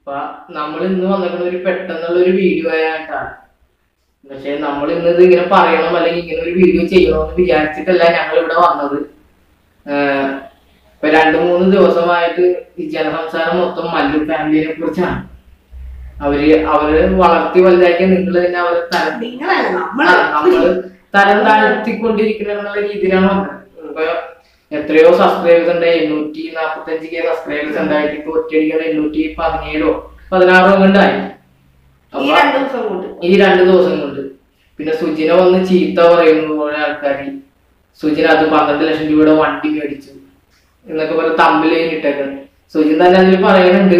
അപ്പൊ നമ്മൾ ഇന്ന് വന്നിരിക്കുന്ന ഒരു പെട്ടെന്നുള്ള ഒരു വീഡിയോ ആയിട്ടാണ് പക്ഷെ നമ്മൾ ഇന്ന് ഇത് ഇങ്ങനെ പറയണം അല്ലെങ്കിൽ ഇങ്ങനെ ഒരു വീഡിയോ ചെയ്യണമെന്ന് വിചാരിച്ചിട്ടല്ല ഞങ്ങൾ ഇവിടെ വന്നത് ആഹ് ഇപ്പൊ രണ്ടു മൂന്ന് ദിവസമായിട്ട് ഈ ജനസംസാരം മൊത്തം മല്ലു ഫാമിലിനെ കുറിച്ചാണ് അവര് അവര് വളർത്തി വലുതാക്കിയ നിങ്ങൾ തന്നെ അവരെ തരം നിങ്ങളല്ല ആ, നമ്മള് നമ്മള് തരം താഴ്ത്തിക്കൊണ്ടിരിക്കുന്ന എന്നുള്ള രീതിയിലാണ് വന്നത് ഇപ്പൊ എത്രയോ സബ്സ്ക്രൈബേഴ്സ് ഉണ്ട് എണ്ണൂറ്റി നാപ്പത്തി അഞ്ച് കെ സബ്സ്ക്രൈബേഴ്സ് ഉണ്ടായിട്ട് ഇപ്പൊ ഒറ്റയടിക്കാൻ എണ്ണൂറ്റി പതിനേഴോ പതിനാറോ ഉണ്ടായി ഈ അപ്പൊ രണ്ടു ദിവസം കൊണ്ട് ഈ രണ്ട് ദിവസം കൊണ്ട് പിന്നെ സുജിനെ വന്ന് ചീത്ത പറയുന്നു കുറെ ആൾക്കാർ സുജിന അത് പന്ത്രണ്ട് ലക്ഷം രൂപയുടെ വണ്ടി മേടിച്ചു എന്നൊക്കെ പറഞ്ഞ് തമ്മിലേന് ഇട്ടേക്കുന്നത് സുജിൻ തന്നെ അതിൽ പറയുന്നുണ്ട്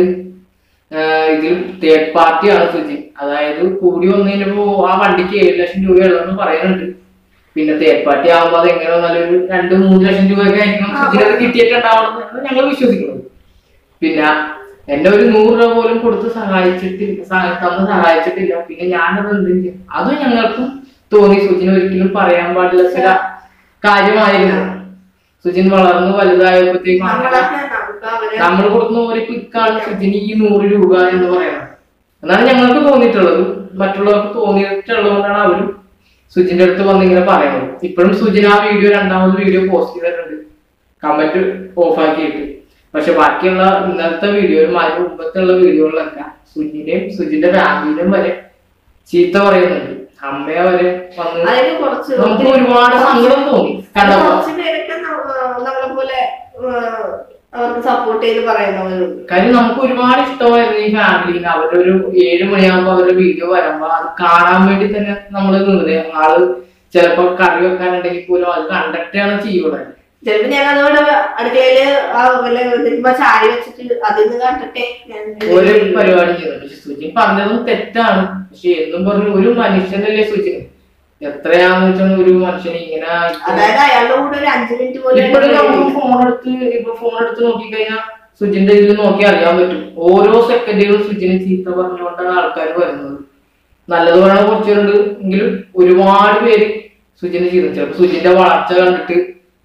ആഹ് ഇതിൽ തേർഡ് പാർട്ടിയാണ് സുജിൻ അതായത് കൂടി വന്നു കഴിഞ്ഞപ്പോ ആ വണ്ടിക്ക് ഏഴ് ലക്ഷം രൂപയുള്ളതെന്ന് പറയുന്നുണ്ട് പിന്നെ തേർഡ് പാർട്ടി ആകുമ്പോൾ അത് എങ്ങനെ നല്ലൊരു രണ്ട് മൂന്ന് ലക്ഷം രൂപയൊക്കെ ആയിരിക്കും സുജിന് അത് കിട്ടിയിട്ടുണ്ടാവണം ഞങ്ങൾ വിശ്വസിക്കുന്നത് പിന്നെ എന്നെ ഒരു നൂറ് രൂപ പോലും കൊടുത്ത് സഹായിച്ചിട്ടില്ല സഹാ- തന്ന് സഹായിച്ചിട്ടില്ല പിന്നെ ഞാനത് എന്ത് ചെയ്യും അതും ഞങ്ങൾക്കും തോന്നി സുജിന് ഒരിക്കലും പറയാൻ പാടില്ല ചില കാര്യമായിരുന്നു സുജിൻ വളർന്നു വലുതായപ്പോഴത്തേക്കും അങ്ങനെ നമ്മളൊക്കെ നമുക്ക് അവരെ നമ്മൾ കൊടുക്കുന്ന ഒരു ക്ലിക്കാണ് സുജിന് ഈ നൂറ് രൂപ എന്ന് പറയുന്നത് എന്നാണ് ഞങ്ങൾക്ക് തോന്നിയിട്ടുള്ളത് മറ്റുള്ളവർക്ക് തോന്നിയിട്ടുള്ളതുകൊണ്ടാണ് അവരും സുജിന്റെ അടുത്ത് വന്ന് ഇങ്ങനെ പറയുന്നത് ഇപ്പോഴും സുജിൻ ആ വീഡിയോ രണ്ടാമത് വീഡിയോ പോസ്റ്റ് ചെയ്തിട്ടുണ്ട് കമന്റ് ഓഫ് ആക്കിയിട്ട് പക്ഷെ ബാക്കിയുള്ള ഇന്നത്തെ വീഡിയോയിലും അതിന് മുമ്പത്തുള്ള വീഡിയോകളിലൊക്കെ സുജിനെയും സുജിന്റെ ഫാമിലിയും വരെ ചീത്ത പറയുന്നുണ്ട് അമ്മയെ വരെ വന്ന് അതിന് കുറച്ച് നമുക്ക് ഒരുപാട് സങ്കടം തോന്നി കണ്ടപ്പോ കുറച്ച് പേരൊക്കെ നമ്മ- നമ്മളെ പോലെ ഏഹ്, അവർക്ക് സപ്പോർട്ട് ചെയ്ത് പറയുന്നവരുണ്ട് കാര്യം നമുക്ക് ഒരുപാട് ഇഷ്ടമായിരുന്നു ഈ ഫാമിലിന് അവരുടെ ഒരു ഏഴ് മണിയാകുമ്പോ അവരുടെ വീഡിയോ വരുമ്പോ അത് കാണാൻ വേണ്ടി തന്നെ നമ്മൾ നിന്നത് ആള് ചിലപ്പോ കറി വെക്കാനുണ്ടെങ്കിൽ പോലും അത് കണ്ടക്റ്റാണ് ചെയ്യുന്നത് ചിലപ്പോ ഞാൻ അതോടെ അടുക്കളയില് ആ വല്ല ഇതിപ്പോ ചായ വെച്ചിട്ട് അതിന്ന് കണ്ടിട്ടെ ഞാൻ ഒരു പരിപാടി ചെയ്യുന്നത് പക്ഷെ സുജിൻ പറഞ്ഞതും തെറ്റാണ് പക്ഷെ എന്നും പറഞ്ഞു ഒരു മനുഷ്യനല്ലേ സുജിൻ എത്രയാന്ന് വെച്ചാൽ ഒരു മനുഷ്യന് ഇങ്ങനെ അതായത് അയാളുടെ കൂടെ ഒരു അഞ്ചു മിനിറ്റ് പോലും ഇപ്പോഴും നമുക്ക് ഫോൺ എടുത്ത് ഇപ്പൊ ഫോൺ എടുത്ത് നോക്കിക്കഴിഞ്ഞാൽ സുജിന്റെ ഇതിൽ നോക്കി അറിയാൻ പറ്റും ഓരോ സെക്കൻഡുകളും സുജിനെ ചീത്ത പറഞ്ഞുകൊണ്ടാണ് ആൾക്കാർ വരുന്നത് നല്ലത് പറയണ കുറച്ച് പേരുണ്ട് എങ്കിലും ഒരുപാട് പേര് സുജിനെ ചെയ്തു ചിലപ്പോ സുജിന്റെ വളർച്ച കണ്ടിട്ട്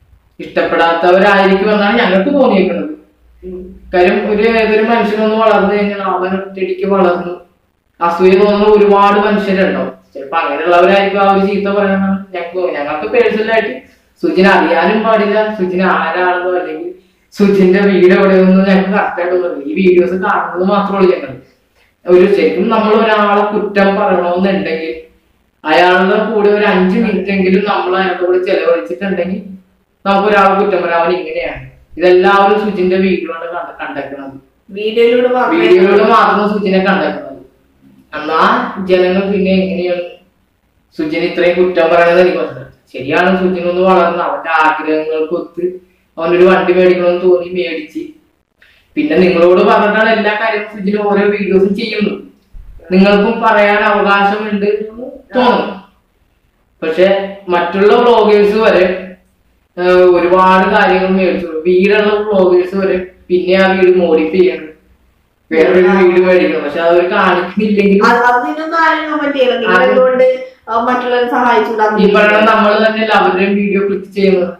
ഇഷ്ടപ്പെടാത്തവരായിരിക്കും എന്നാണ് ഞങ്ങൾക്ക് തോന്നിയേക്കുന്നത് കാര്യം ഒരു ഏതൊരു മനുഷ്യനൊന്ന് വളർന്നു കഴിഞ്ഞാൽ അവൻ ഒറ്റയടിക്ക് വളർന്നു അസൂയ തോന്നുന്ന ഒരുപാട് മനുഷ്യരുണ്ടാവും ചിലപ്പോ അങ്ങനെയുള്ളവരായിരിക്കും ആ ഒരു ചീത്ത പറയണമെന്ന് ഞങ്ങൾക്ക് തോന്നി ഞങ്ങൾക്ക് പേഴ്സണലായിട്ട് സുജിനെ അറിയാനും പാടില്ല സുജിന് ആരാണെന്നോ അല്ലെങ്കിൽ സുജിന്റെ വീട് എവിടെയൊന്നും ഞങ്ങൾക്ക് കറക്റ്റായിട്ട് തോന്നുന്നു ഈ വീഡിയോസ് കാണുന്നത് മാത്രമേ ഞങ്ങൾ ഒരു ശരിക്കും നമ്മൾ ഒരാളെ കുറ്റം പറയണമെന്നുണ്ടെങ്കിൽ അയാളുടെ കൂടെ ഒരു അഞ്ചു മിനിറ്റ് എങ്കിലും നമ്മൾ അയാളുടെ കൂടെ ചെലവഴിച്ചിട്ടുണ്ടെങ്കിൽ നമുക്ക് ഒരാളെ കുറ്റം പറയാൻ അവൻ ഇങ്ങനെയാണ് ഇതെല്ലാവരും സുജിന്റെ വീഡിയോയാണ് കണ്ട കണ്ടേക്കുന്നത് വീഡിയോയിലൂടെ മാത്രമേ വീഡിയോയിലൂടെ മാത്രം സുജിനെ കണ്ടേക്കുന്നത് എന്നാ ജനങ്ങൾ പിന്നെ എങ്ങനെയാണ് സുജിന് ഇത്രയും കുറ്റം പറയണത് എനിക്ക് മനസ്സിലായി ശരിയാണ് സുജിൻ ഒന്ന് വളർന്ന് അവന്റെ ആഗ്രഹങ്ങൾക്ക് ഒത്ത് അവനൊരു വണ്ടി മേടിക്കണമെന്ന് തോന്നി മേടിച്ച് പിന്നെ നിങ്ങളോട് പറഞ്ഞിട്ടാണ് എല്ലാ കാര്യവും സുജിന് ഓരോ വീഡിയോസും ചെയ്യുന്നത് നിങ്ങൾക്കും പറയാൻ അവകാശമുണ്ട് എന്ന് തോന്നുന്നു പക്ഷെ മറ്റുള്ള വ്ളോഗേഴ്സ് വരെ ഏഹ്, ഒരുപാട് കാര്യങ്ങൾ മേടിച്ചു വീടുള്ള വ്ളോഗേഴ്സ് വരെ പിന്നെ ആ വീട് മോഡിഫൈ ചെയ്യണം വേറൊരു വീട് മേടിക്കണം പക്ഷെ അവർ കാണിക്കുന്നില്ലെങ്കിൽ അത് അതിനൊന്നും ആരും കമന്റ് ചെയ്യണം നിങ്ങൾ ആരും- എന്തുകൊണ്ട് ആ, മറ്റുള്ളവരെ സഹായിച്ചുകൂടാന്ന് ഈ പറയണ നമ്മൾ തന്നെയല്ല അവരുടെയും വീഡിയോ ക്ലിക്ക് ചെയ്യുന്നത്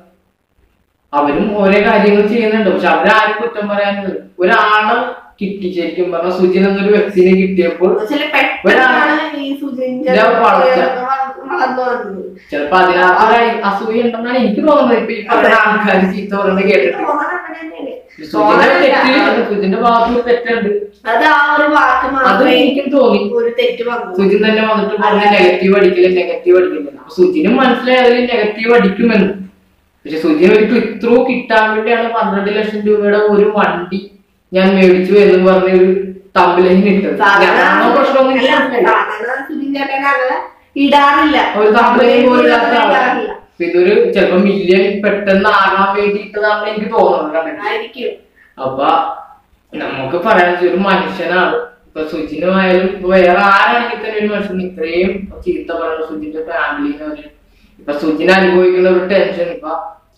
അവരും ഓരോ കാര്യങ്ങൾ ചെയ്യുന്നുണ്ട് പക്ഷെ അവരാരും കുറ്റം പറയാനുള്ളത് ഒരാളെ കിട്ടി ശരിക്കും പറഞ്ഞ സുജിൻ എന്നൊരു വ്യക്തിനെ കിട്ടിയപ്പോൾ ചില പെട്ടെന്നാണ് ഈ സുജിന്റെ ഇതാ വളർച്ച. വളർന്നു വന്നത് ചിലപ്പോ അതിനകത്തൊരു അസൂയ ഉണ്ടെന്നാണ് എനിക്ക് തോന്നുന്നത് ഇപ്പൊ ഈ പറയുന്ന ആൾക്കാർ ചീത്ത പറയുന്നത് കേട്ടിട്ട് തോന്നണം അങ്ങനെ തന്നെയാണ്. സുജിന്റെ തെറ്റ് സുജിന്റെ ഭാഗത്ത് ഒരു തെറ്റുണ്ട് അത് ആ ഒരു വാക്ക് അത് മാത്രമേ എനിക്കും തോന്നി ഒരു തെറ്റ് വന്നു സുജിൻ തന്നെ വന്നിട്ട് പറഞ്ഞ നെഗറ്റീവ് അടിക്കില്ല നെഗറ്റീവ് അടിക്കില്ല അപ്പൊ സുജിനും മനസ്സിലായി അതിൽ നെഗറ്റീവ് അടിക്കുമെന്ന് പക്ഷെ സുജിന് ഒരു ക്ലിക്ക് ത്രൂ കിട്ടാൻ വേണ്ടിയാണ് പന്ത്രണ്ട് ലക്ഷം രൂപയുടെ ഒരു വണ്ടി ഞാൻ മേടിച്ചു എന്ന് പറഞ്ഞ ഒരു തമ്പിലൈൻ ഇട്ടത് ഞാനാണോ പ്രശ്നമൊന്നും എനിക്ക് മനസ്സിലായില്ല. സാധാരണ സുജിൻ ചേട്ടൻ അങ്ങനെ ഇടാറില്ല ഒരു തമ്പിലൈൻ പോലും ഇടാത്ത ആളാണ്. ഇടാറില്ല അപ്പൊ ഇതൊരു ചിലപ്പോ മില്യൺ പെട്ടെന്ന് ആകാൻ വേണ്ടിയിട്ടതാണെന്ന് എനിക്ക് തോന്നുന്നത് കണ്ടിട്ട് ആയിരിക്കും അപ്പൊ നമുക്ക് പറയാൻ വെച്ചാൽ ഒരു മനുഷ്യനാണ് ഇപ്പൊ സുജിനുമായാലും ഇപ്പൊ വേറെ ആരാണെങ്കിൽ തന്നെ ഒരു മനുഷ്യൻ ഇത്രയും ചീത്ത പറയുന്ന സുജിന്റെ ഫാമിലിന്ന് വരെ ഇപ്പൊ സുജിന് അനുഭവിക്കുന്ന ഒരു ടെൻഷൻ ഇപ്പൊ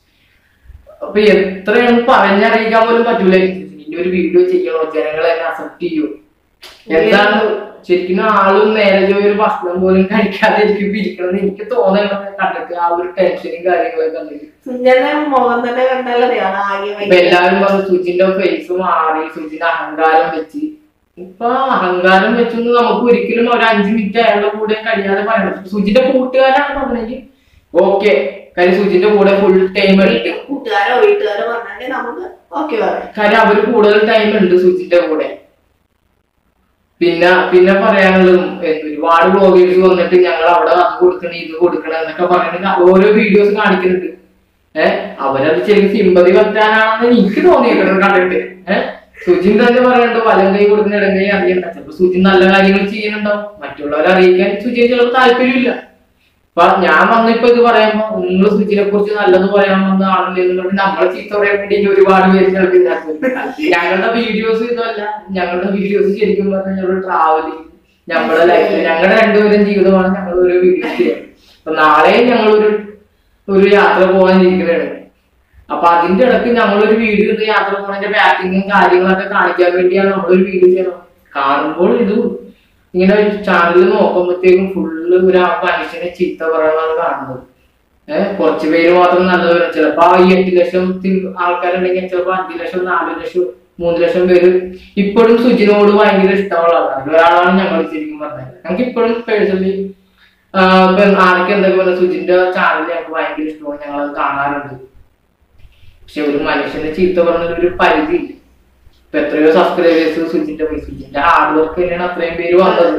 അപ്പൊ എത്രയാണ് പറഞ്ഞറിയിക്കാൻ പോലും പറ്റൂല ഇനി ഒരു വീഡിയോ ചെയ്യണോ ജനങ്ങളെ അക്സെപ്റ്റ് ചെയ്യൂ എന്താണ് ശരിക്കും ആളും നേരെ ചൊവ്വേ ഒരു ഭക്ഷണം പോലും കഴിക്കാതെ എനിക്ക് ഇരിക്കണം എന്ന് എനിക്ക് തോന്നുന്നത് കണ്ടിട്ട് ആ ഒരു ടെൻഷനും കാര്യങ്ങളൊക്കെ കണ്ടിട്ട് സുജിന്റെ മുഖം തന്നെ കണ്ടാലറിയാം ആകെ ഇപ്പൊ ഭയങ്കര- എല്ലാവരും പറഞ്ഞു സുജിന്റെ ഫേസ് മാറി സുജിന്റെ അഹങ്കാരം വെച്ച് ഇപ്പൊ അഹങ്കാരം വെച്ചൊന്നും നമുക്ക് ഒരിക്കലും ഒരു അഞ്ചു മിനിറ്റ് അയാളുടെ കൂടെ കഴിയാതെ പറയണം സുജിന്റെ കൂട്ടുകാരാണ് പറഞ്ഞെങ്കിൽ ഓക്കെ കാര്യം സുജിന്റെ കൂടെ ഫുൾ ടൈം ഉണ്ട് കൂട്ടുകാരോ വീട്ടുകാരോ പറഞ്ഞാൽ നമുക്ക് ഓക്കെ പറയാം കാര്യം അവര് കൂടുതൽ ടൈം ഉണ്ട് സുജിന്റെ കൂടെ പിന്നെ പിന്നെ പറയാനുള്ളതും ഏ, ഒരുപാട് ബ്ലോഗേഴ്സ് വന്നിട്ട് ഞങ്ങൾ അവിടെ അത് കൊടുക്കണം ഇത് കൊടുക്കണം എന്നൊക്കെ പറഞ്ഞിട്ട് ഓരോ വീഡിയോസ് കാണിക്കുന്നുണ്ട് ഏഹ് അവരത് ശരിക്കും സിമ്പതി പറ്റാനാണെന്ന് എനിക്ക് തോന്നിയേക്കണം കണ്ടിട്ട് ഏഹ് സുജിൻ തന്നെ പറയുന്നുണ്ട് വലം കൈ കൊടുക്കുന്ന ഇടം കൈ അറിയണ്ട ചിലപ്പോ സുജിൻ നല്ല കാര്യങ്ങൾ ചെയ്യുന്നുണ്ടാവും മറ്റുള്ളവരെ അറിയിക്കാൻ സുജിൻ ചിലപ്പോൾ താല്പര്യമില്ല അപ്പൊ ഞാൻ വന്നിപ്പോ ഇത് പറയുമ്പോ നിങ്ങൾ സുജിനെ കുറിച്ച് നല്ലത് പറയാൻ വന്ന ആളില്ലേ എന്നുള്ളത് നമ്മളെ ചീത്ത പറയാൻ വേണ്ടി ഇനി ഒരുപാട് പേര് ചിലപ്പോൾ ഇതിനകത്ത് ഞങ്ങളുടെ വീഡിയോസ് ഇതല്ല ഞങ്ങളുടെ വീഡിയോസ് ശരിക്കും പറഞ്ഞാൽ ഞങ്ങളുടെ ട്രാവലിംഗ് ഞങ്ങളുടെ ലൈഫിൽ ഞങ്ങളുടെ രണ്ടുപേരും ജീവിതമാണ് ഞങ്ങൾ ഒരു വീഡിയോസ് ചെയ്യുന്നത് അപ്പൊ നാളെ ഞങ്ങളൊരു ഒരു യാത്ര പോകാൻ ഇരിക്കുകയാണ് അപ്പൊ അതിന്റെ ഇടയ്ക്ക് ഞങ്ങളൊരു വീഡിയോ ഇത് യാത്ര പോകുന്നതിന്റെ പാക്കിങ്ങും കാര്യങ്ങളൊക്കെ കാണിക്കാൻ വേണ്ടിയാണ് നമ്മളൊരു വീഡിയോ ചെയ്യുന്നത് കാണുമ്പോൾ ഇത് ഇങ്ങനെ ചാനലിൽ നോക്കുമ്പോഴത്തേക്കും ഫുള്ള് ഒരു ആ മനുഷ്യനെ ചീത്ത പറയുന്നതാണ് കാണുന്നത് ഏഹ് കുറച്ച് പേര് മാത്രം നല്ലത് വരും ചിലപ്പോ ആ ഈ എട്ട് ലക്ഷം ആൾക്കാരുണ്ടെങ്കിൽ ചിലപ്പോ അഞ്ച് ലക്ഷം നാല് ലക്ഷം മൂന്ന് ലക്ഷം പേര് ഇപ്പോഴും സുജിനോട് ഭയങ്കര ഇഷ്ടമുള്ള ആളാണ് ഒരാളാണ് ഞങ്ങൾ ശരിക്കും പറഞ്ഞത് ഞങ്ങൾക്ക് ഇപ്പോഴും പേഴ്സണലി ഇപ്പൊ ആർക്ക് എന്തൊക്കെ പറഞ്ഞ സുജിന്റെ ചാനൽ ഞങ്ങൾക്ക് ഭയങ്കര ഇഷ്ടമാണ് ഞങ്ങൾ അത് കാണാറുണ്ട് പക്ഷെ ഒരു മനുഷ്യനെ ചീത്ത പറഞ്ഞ ഒരു പരിധി ഇല്ല ഇപ്പൊ എത്രയോ സബ്സ്ക്രൈബേഴ്സ് സുജിന്റെ പോയി സുജിന്റെ ഹാർഡ് വർക്ക് തന്നെയാണ് അത്രയും പേര് വന്നത്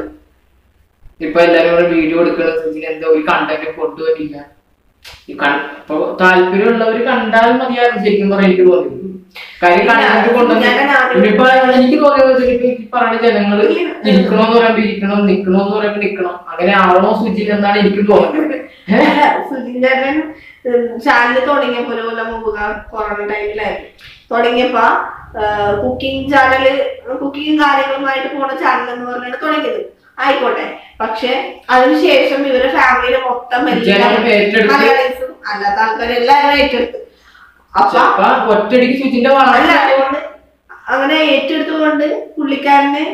ഇപ്പൊ എല്ലാരും കൂടെ വീഡിയോ എടുക്കണം സുജിന് എന്താ ഒരു കണ്ടന്റ് കൊണ്ടുവരില്ല ഈ കൺ- ഇപ്പൊ താല്പര്യമുള്ളവര് കണ്ടാൽ മതിയായിരുന്നു ശരിക്കും പറയാൻ എനിക്ക് തോന്നി കാര്യം കണ്ടന്റ് കൊണ്ടുവന്ന് ഞാൻ ആദ്യം- ഇനിയിപ്പോ എനിക്ക് തോന്നിയത് വെച്ചാൽ ഇപ്പൊ ഈ പറയുന്ന ജനങ്ങള് ഇരിക്കണോന്ന് പറയുമ്പോ ഇരിക്കണം നിക്കണോന്ന് പറയുമ്പോ നിക്കണം അങ്ങനെ ആവണോ സുജിൻ എന്നാണ് എനിക്ക് തോന്നുന്നത് ഏഹ്? സുജിൻചേട്ടൻ ചാനൽ തുടങ്ങിയപ്പോ ഒരു കൊല്ലം മുമ്പ് കൊറോണ ടൈമിലായിരുന്നു തുടങ്ങിയപ്പോ കുക്കിംഗ് ചാനല് കുക്കിംഗ് കാര്യങ്ങളുമായിട്ട് പോണ ചാനൽ എന്ന് പറഞ്ഞാണ് തുടങ്ങിയത് ആയിക്കോട്ടെ പക്ഷെ അതിനുശേഷം ഇവരെ ഫാമിലിയിലെ മൊത്തം ജനം ഏറ്റെടുത്ത് മലയാളീസും അല്ലാത്ത ആൾക്കാരും എല്ലാവരും ഏറ്റെടുത്ത് അപ്പൊ അപ്പൊ ഒറ്റയടിക്ക് സുജിന്റെ അല്ല വളർച്ച അതുകൊണ്ട് അങ്ങനെ ഏറ്റെടുത്തുകൊണ്ട് പുള്ളിക്കാരന്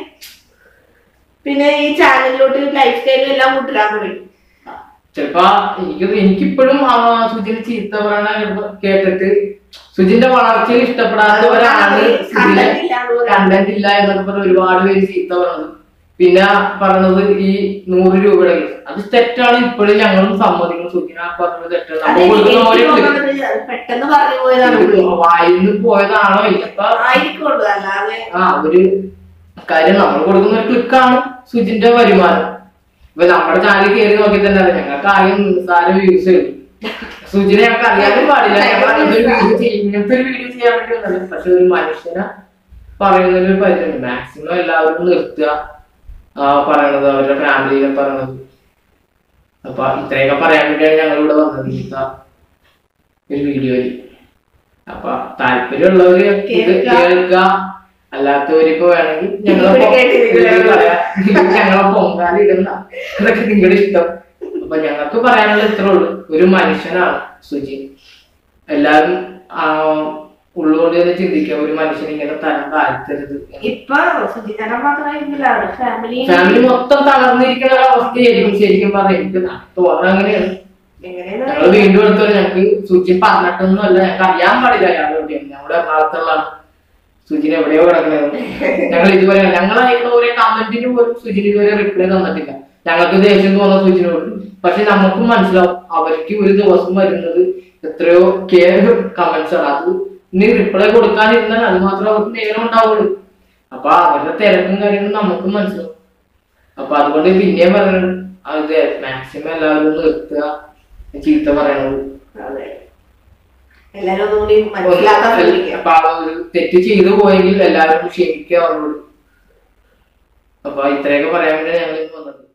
പിന്നെ ഈ ചാനലിലോട്ട് ലൈഫ് സ്റ്റൈലും എല്ലാം കൂട്ടിടാൻ തുടങ്ങി ചിലപ്പോ എനിക്ക് എനിക്കിപ്പോഴും ആ സുജിന് ചീത്ത പറയണ കേൾപ്പ- കേട്ടിട്ട് സുജിന്റെ വളർച്ചയിൽ ഇഷ്ടപ്പെടാത്തവരാണ് സുജിനെ കണ്ടന്റ് ഇല്ല എന്നൊക്കെ പറഞ്ഞ് ഒരുപാട് പേര് ചീത്ത പറഞ്ഞത് പിന്നെ പറഞ്ഞത് ഈ നൂറ് രൂപയുടെ കേസ് അത് തെറ്റാണ് ഇപ്പോഴും ഞങ്ങളും സമ്മതിക്കുന്നു സുജിന പറഞ്ഞത് തെറ്റാണ് അത് നമ്മൾ എനിക്ക് കൊടുക്കുന്ന പോലെ ഉണ്ട്. തോന്നുന്നത് പെട്ടെന്ന് പറഞ്ഞു പോയതാണ് പുള്ളി. വായിന്ന് പോയതാണോ ഇല്ലപ്പോ ആയിരിക്കുള്ളൂ അല്ലാതെ ആ ഒരു കാര്യം നമ്മൾ കൊടുക്കുന്ന ഒരു ക്ലിക്കാണ് സുജിന്റെ വരുമാനം ഇപ്പൊ നമ്മുടെ ചാനൽ കയറി നോക്കി തന്നെ അറിയാം ഞങ്ങൾക്ക് ആകെ നിസ്സാര വ്യൂസ് കിട്ടും സുജിനെ ഞങ്ങൾക്ക് അറിയാനും പാടില്ല ഞങ്ങൾ അങ്ങനത്തെ ഒരു വീഡിയോ ചെയ്യും ഇങ്ങനത്തെ ഒരു വീഡിയോ ചെയ്യാൻ വേണ്ടി വന്നത് പക്ഷെ ഒരു മനുഷ്യനെ പറയുന്നതിന് ഒരു പരിധി മാക്സിമം എല്ലാവരും നിർത്തുക ആ പറയണത് അവരുടെ ഫാമിലിനെ പറയണത് അപ്പൊ ഇത്രയൊക്കെ പറയാൻ വേണ്ടിയാണ് ഞങ്ങൾ ഇവിടെ വന്നത് ഇന്നത്തെ ഒരു വീഡിയോയിൽ അപ്പൊ താല്പര്യമുള്ളവര് ഇത് കേൾക്കുക. കേൾക്കുക അല്ലാത്തവരിപ്പോ വേണമെങ്കിൽ ഞങ്ങളെ ഇവിടെ പൊ- കേട്ടിരിക്കില്ല. ഇത് പറയാം. ഞങ്ങളെ പൊങ്കാല ഇടുന്ന അതൊക്കെ നിങ്ങളുടെ ഇഷ്ടം അപ്പൊ ഞങ്ങൾക്ക് പറയാനുള്ള ഇത്രേ ഉള്ളൂ ഒരു മനുഷ്യനാണ് സുജി എല്ലാരും ആ, ഉള്ളുകൊണ്ട് തന്നെ ചിന്തിക്കുക ഒരു മനുഷ്യനെ ഇങ്ങനെ തരം താഴ്ത്തരുത് ഇപ്പൊ സുജിതന മാത്രമായിരുന്നില്ല അവിടെ ഫാമിലി ഫാമിലി മൊത്തം തളർന്നിരിക്കുന്ന ഒരു അവസ്ഥയായിരിക്കും ശരിക്കും പറഞ്ഞാൽ എനിക്ക് തോന്നുന്നത് അങ്ങനെയാണ് എങ്ങനെയാണ് ഞങ്ങൾ വീണ്ടും എടുത്തത് ഞങ്ങൾക്ക് സുജി പറഞ്ഞിട്ടൊന്നും അല്ല ഞങ്ങൾക്ക് അറിയാൻ പാടില്ല അയാൾ എവിടെയാണ് ഞങ്ങളുടെ എറണാകുളത്തുള്ളതാണ് സുജിന് എവിടെയോ കിടക്കുന്നത് ഞങ്ങൾ ഇതുവരെ ഞങ്ങളായിട്ടുള്ള ഒരു കമന്റിന് പോലും സുജിന് ഇതുവരെ റിപ്ലൈ തന്നിട്ടില്ല ഞങ്ങൾക്ക് ദേഷ്യം തോന്നുന്ന സുജിനോട് പക്ഷെ നമുക്കും മനസ്സിലാവും അവർക്ക് ഒരു ദിവസം വരുന്നത് എത്രയോ കെയർ കമന്റ്സ് ആണ് അത് ഇനി റിപ്ലൈ കൊടുക്കാതിരുന്നാൽ അത് മാത്രമേ അവർക്ക് നേരം ഉണ്ടാവുള്ളൂ അപ്പൊ അവരുടെ തിരക്കും കാര്യങ്ങളും നമുക്കും മനസ്സിലാവും അപ്പൊ അതുകൊണ്ട് പിന്നെയും പറയുന്നത് അത് മാക്സിമം എല്ലാവരും നിർത്തുക ചീത്ത പറയണത് അതെ എല്ലാരും ഒന്നുകൂടി മനസ്സിലാക്കാൻ ശ്രമിക്കുക അപ്പൊ ആ ഒരു തെറ്റ് ചെയ്തു പോയെങ്കിൽ എല്ലാവരും ക്ഷമിക്കുക അവരോട് അപ്പൊ ഇത്രയൊക്കെ പറയാൻ വേണ്ടി ഞങ്ങൾ ഇന്ന് വന്നത്